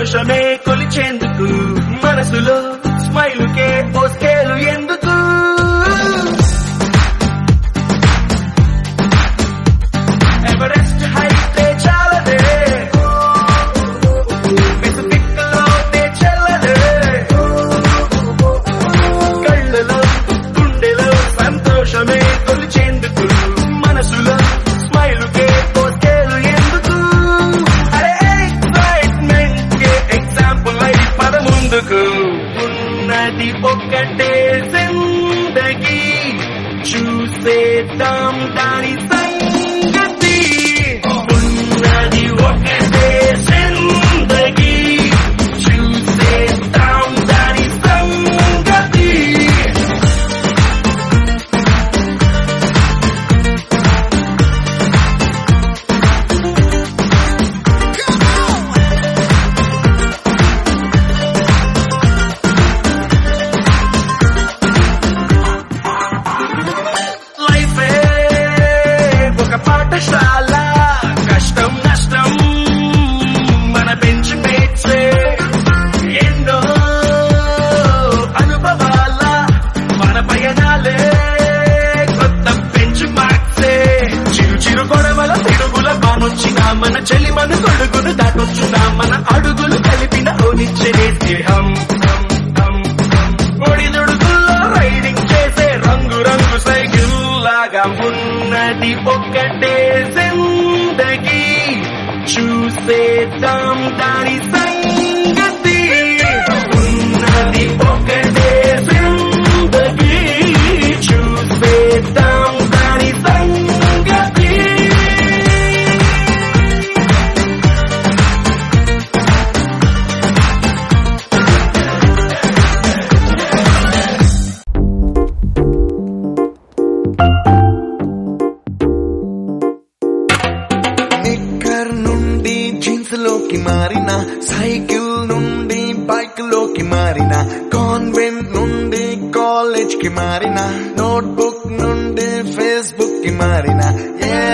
సంతోషమే కొలిచేందుకు మనసులో స్మైలుకే ఓ స్కేలు ఎందుకు ఎవరెస్ట్ హైతే చాలదే పిసుపిక్కలోనే చెల్లదే కళ్ళలో గుండెలో సంతోషమే కొలిచేందుకు మనసులో స్మైలుకే పోస్టేలు ఎందుకు అరే ఎక్సైట్మెంట్ కే ఎగ్జాంపుల్ అయి పద ముందుకు ఉన్నది ఒక్కటే జిందగీ చూసేద్దాం దాని సంగతి ఉన్నది ఒకటే జిందగీ చూసేద్దాం దాని సంగతి లైఫే ఒక పాఠశాల కష్టం నష్టం మన బెంచ్ మేట్సే ఎన్నో అనుభవాల మన పయనాలే కొత్త బెంచ్ మార్క్సే చిరు చిరు గొడవల పిడుగుల బానొచ్చిన మన చెలి మన కొడుకును దాటొచ్చున మన అడుగులు కలిపిన ఓనిచ్చే దేహం ఒడిదుడుకుల్లో రైడింగ్ చేసే రంగు రంగు సైకిల్ లాగా ఉన్నది ఒక్కటే జిందగీ చూసేద్దాం దాని సంగతి ఉన్నది ఒకటే జిందగీ చూసేద్దాం దాని సంగతి నిక్కర్ నుండి జీన్స్ లోకి మారిన సైకిల్ నుండి బైక్ లోకి మారిన కాన్వెంట్ నుండి కాలేజ్ కి మారిన నోట్బుక్ నుండి ఫేస్బుక్ కి మారిన